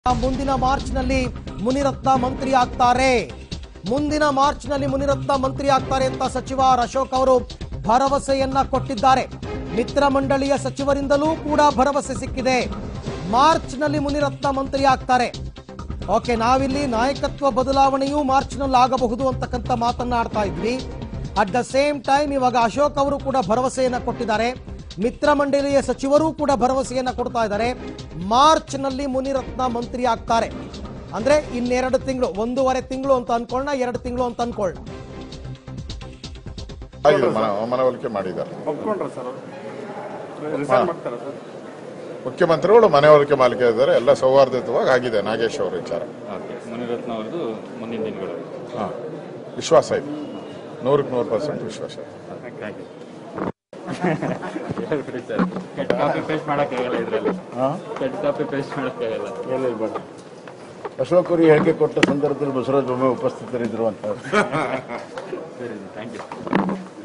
ಮುಂದಿನ ಮಾರ್ಚ್ನಲ್ಲಿ ಮುನಿರತ್ನ ಮಂತ್ರಿ ಆಗ್ತಾರೆ ಮುಂದಿನ ಮಾರ್ಚ್ನಲ್ಲಿ ಮುನಿರತ್ನ ಮಂತ್ರಿ ಆಗ್ತಾರೆ ಅಂತ ಸಚಿವ ಆರ್ ಅಶೋಕ್ ಅವರು ಭರವಸೆಯನ್ನ ಕೊಟ್ಟಿದ್ದಾರೆ ಮಿತ್ರ ಮಂಡಳಿಯ ಸಚಿವರಿಂದಲೂ ಕೂಡ ಭರವಸೆ ಸಿಕ್ಕಿದೆ ಮಾರ್ಚ್ನಲ್ಲಿ ಮುನಿರತ್ನ ಮಂತ್ರಿ ಆಗ್ತಾರೆ ಓಕೆ ನಾವಿಲ್ಲಿ ನಾಯಕತ್ವ ಬದಲಾವಣೆಯೂ ಮಾರ್ಚ್ನಲ್ಲಿ ಆಗಬಹುದು ಅಂತಕ್ಕಂಥ ಮಾತನ್ನ ಆಡ್ತಾ ಇದ್ವಿ ಅಟ್ ದ ಸೇಮ್ ಟೈಮ್ ಇವಾಗ ಅಶೋಕ್ ಅವರು ಕೂಡ ಭರವಸೆಯನ್ನ ಕೊಟ್ಟಿದ್ದಾರೆ ಮಿತ್ರ ಮಂಡಳಿಯ ಸಚಿವರೂ ಕೂಡ ಭರವಸೆಯನ್ನ ಕೊಡ್ತಾ ಇದ್ದಾರೆ ಮಾರ್ಚ್ನಲ್ಲಿ ಮುನಿರತ್ನ ಮಂತ್ರಿ ಆಗ್ತಾರೆ ಅಂದ್ರೆ ಇನ್ನೆರಡು ತಿಂಗಳು ಒಂದೂವರೆ ತಿಂಗಳು ಅಂತ ಅನ್ಕೊಳ್ಳೋಣ ಎರಡು ತಿಂಗಳು ಅಂತ ಅನ್ಕೊಳ್ಳೋಣ ಆಗಿದೆ ಮನ- ಮನವೊಲಿಕೆ ಮಾಡಿದ್ದಾರೆ ಒಪ್ಕೊಂಡ್ರ ಸರ್ ರಿಸೈನ್ ಮಾಡ್ತಾರ ಸರ್ ಮುಖ್ಯಮಂತ್ರಿಗಳು ಮನವೊಲಿಕೆ ಮಾಲಿಕೆ ಇದ್ದಾರೆ ಎಲ್ಲ ಸೌಹಾರ್ದಯುತವಾಗಿ ಆಗಿದೆ ನಾಗೇಶ್ ಅವರ ವಿಚಾರ ಓಕೆ ಮುನಿರತ್ನ ಅವ್ರದ್ದು ಮುಂದಿನ ದಿನಗಳು ಹಾ. ವಿಶ್ವಾಸ ಇದೆ ನೂರಕ್ಕೆ ನೂರು ಪರ್ಸೆಂಟ್ ವಿಶ್ವಾಸ ಇದೆ ಥ್ಯಾಂಕ್ ಯು ಹೇಳ್ಬಿಡಿ ಸರ್ ಕೆಟ್ಟ ಕಾಪಿ ಪೇಸ್ಟ್ ಮಾಡೋಕ್ಕಾಗಲ್ಲ ಇದರಲ್ಲಿ ಕೆಟ್ಟ ಕಾಪಿ ಪೇಸ್ಟ್ ಮಾಡೋಕ್ಕಾಗಲ್ಲ ಬೇಡ ಅಶೋಕ್ ಅವರು ಹೇಳಿಕೆ ಕೊಟ್ಟ ಸಂದರ್ಭದಲ್ಲಿ ಬಸವರಾಜ ಬೊಮ್ಮಾಯಿ ಉಪಸ್ಥಿತರಿದ್ರು ಅಂತ ಸರಿ ಥ್ಯಾಂಕ್ ಯು